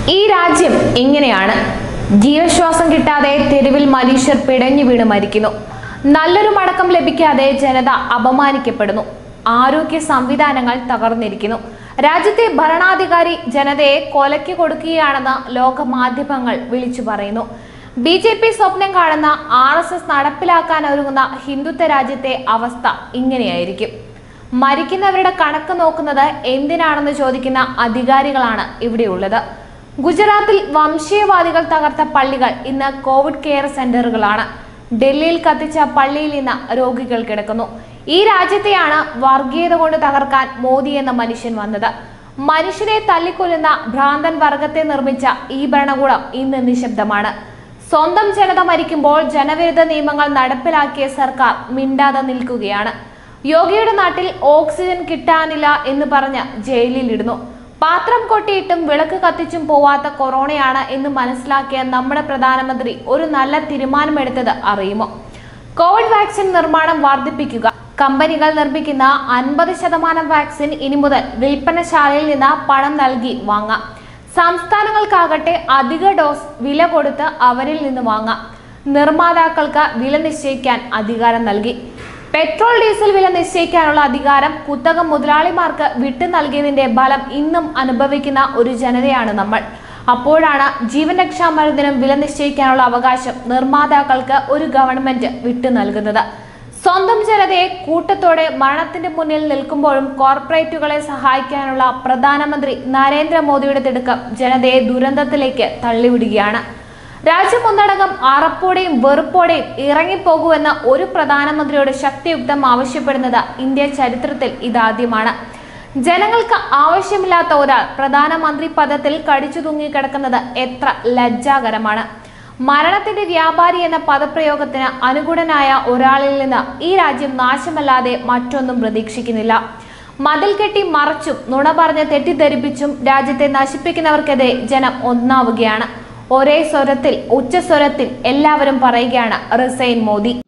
ഈ രാജ്യം ഇങ്ങനെയാണ് ജീവശ്വാസം കിട്ടാതെ തെരുവിൽ മനുഷ്യർ പിടഞ്ഞു വീണ് മരിക്കുന്നു നല്ലൊരു മടക്കം ലഭിക്കാതെ ജനത അപമാനിക്കപ്പെടുന്നു ആരോഗ്യ സംവിധാനങ്ങൾ തകർന്നിരിക്കുന്നു രാജ്യത്തെ ഭരണാധികാരി ജനതയെ കൊലയ്ക്ക് കൊടുക്കുകയാണെന്ന് ലോക മാധ്യമങ്ങൾ വിളിച്ചു പറയുന്നു ബി ജെ പി സ്വപ്നം കാണുന്ന ആർ എസ് എസ് നടപ്പിലാക്കാൻ ഒരുങ്ങുന്ന ഹിന്ദുത്വ രാജ്യത്തെ അവസ്ഥ ഇങ്ങനെയായിരിക്കും മരിക്കുന്നവരുടെ കണക്ക് നോക്കുന്നത് എന്തിനാണെന്ന് ചോദിക്കുന്ന അധികാരികളാണ് ഇവിടെയുള്ളത് ഗുജറാത്തിൽ വംശീയവാദികൾ തകർത്ത പള്ളികൾ ഇന്ന് കോവിഡ് കെയർ സെന്ററുകളാണ് ഡൽഹിയിൽ കത്തിച്ച പള്ളിയിൽ ഇന്ന് രോഗികൾ കിടക്കുന്നു ഈ രാജ്യത്തെയാണ് വർഗീയത കൊണ്ട് തകർക്കാൻ മോദി എന്ന മനുഷ്യൻ വന്നത് മനുഷ്യനെ തല്ലിക്കൊല്ലുന്ന ഭ്രാന്തൻ വർഗത്തെ നിർമ്മിച്ച ഈ ഭരണകൂടം ഇന്ന് നിശബ്ദമാണ് സ്വന്തം ജനത മരിക്കുമ്പോൾ ജനവിരുദ്ധ നിയമങ്ങൾ നടപ്പിലാക്കിയ സർക്കാർ മിണ്ടാതെ നിൽക്കുകയാണ് യോഗിയുടെ നാട്ടിൽ ഓക്സിജൻ കിട്ടാനില്ല എന്ന് പറഞ്ഞ് ജയിലിലിടുന്നു പാത്രം കൊട്ടിയിട്ടും വിളക്ക് കത്തിച്ചും പോവാത്ത കൊറോണയാണ് എന്ന് മനസ്സിലാക്കിയ നമ്മുടെ പ്രധാനമന്ത്രി ഒരു നല്ല തീരുമാനമെടുത്തത് അറിയുമോ കോവിഡ് വാക്സിൻ നിർമ്മാണം വർദ്ധിപ്പിക്കുക കമ്പനികൾ നിർമ്മിക്കുന്ന അൻപത് ശതമാനം വാക്സിൻ ഇനി മുതൽ വിൽപ്പനശാലയിൽ നിന്ന് പണം നൽകി വാങ്ങാം സംസ്ഥാനങ്ങൾക്കാകട്ടെ അധിക ഡോസ് വില കൊടുത്ത് അവരിൽ നിന്ന് വാങ്ങാം നിർമ്മാതാക്കൾക്ക് വില നിശ്ചയിക്കാൻ അധികാരം നൽകി പെട്രോൾ ഡീസൽ വില നിശ്ചയിക്കാനുള്ള അധികാരം കുത്തക മുതലാളിമാർക്ക് വിട്ടു നൽകിയതിന്റെ ഫലം ഇന്നും അനുഭവിക്കുന്ന ഒരു ജനതയാണ് നമ്മൾ അപ്പോഴാണ് ജീവൻ രക്ഷാ മരുന്നിനും വില നിശ്ചയിക്കാനുള്ള അവകാശം നിർമ്മാതാക്കൾക്ക് ഒരു ഗവൺമെന്റ് വിട്ടു നൽകുന്നത് സ്വന്തം ജനതയെ കൂട്ടത്തോടെ മരണത്തിന്റെ മുന്നിൽ നിൽക്കുമ്പോഴും കോർപ്പറേറ്റുകളെ സഹായിക്കാനുള്ള പ്രധാനമന്ത്രി നരേന്ദ്രമോദിയുടെ തിടുക്കം ജനതയെ ദുരന്തത്തിലേക്ക് തള്ളിവിടുകയാണ് രാജ്യം ഒന്നടങ്കം അറപ്പോടെയും വെറുപ്പോടെയും ഇറങ്ങിപ്പോകുമെന്ന് ഒരു പ്രധാനമന്ത്രിയോട് ശക്തിയുക്തം ആവശ്യപ്പെടുന്നത് ഇന്ത്യ ചരിത്രത്തിൽ ഇതാദ്യമാണ് ജനങ്ങൾക്ക് ആവശ്യമില്ലാത്ത ഒരാൾ പ്രധാനമന്ത്രി പദത്തിൽ കടിച്ചു തൂങ്ങിക്കിടക്കുന്നത് എത്ര ലജ്ജാകരമാണ് മരണത്തിന്റെ വ്യാപാരി എന്ന പദപ്രയോഗത്തിന് അനുകൂലനായ ഒരാളിൽ നിന്ന് ഈ രാജ്യം നാശമല്ലാതെ മറ്റൊന്നും പ്രതീക്ഷിക്കുന്നില്ല മതിൽ കെട്ടി മറച്ചും നുണ പറഞ്ഞ് തെറ്റിദ്ധരിപ്പിച്ചും രാജ്യത്തെ നശിപ്പിക്കുന്നവർക്കെതിരെ ജനം ഒന്നാവുകയാണ് ഒരേ സ്വരത്തിൽ ഉച്ചസ്വരത്തിൽ എല്ലാവരും പറയുകയാണ് റിസൈൻ മോദി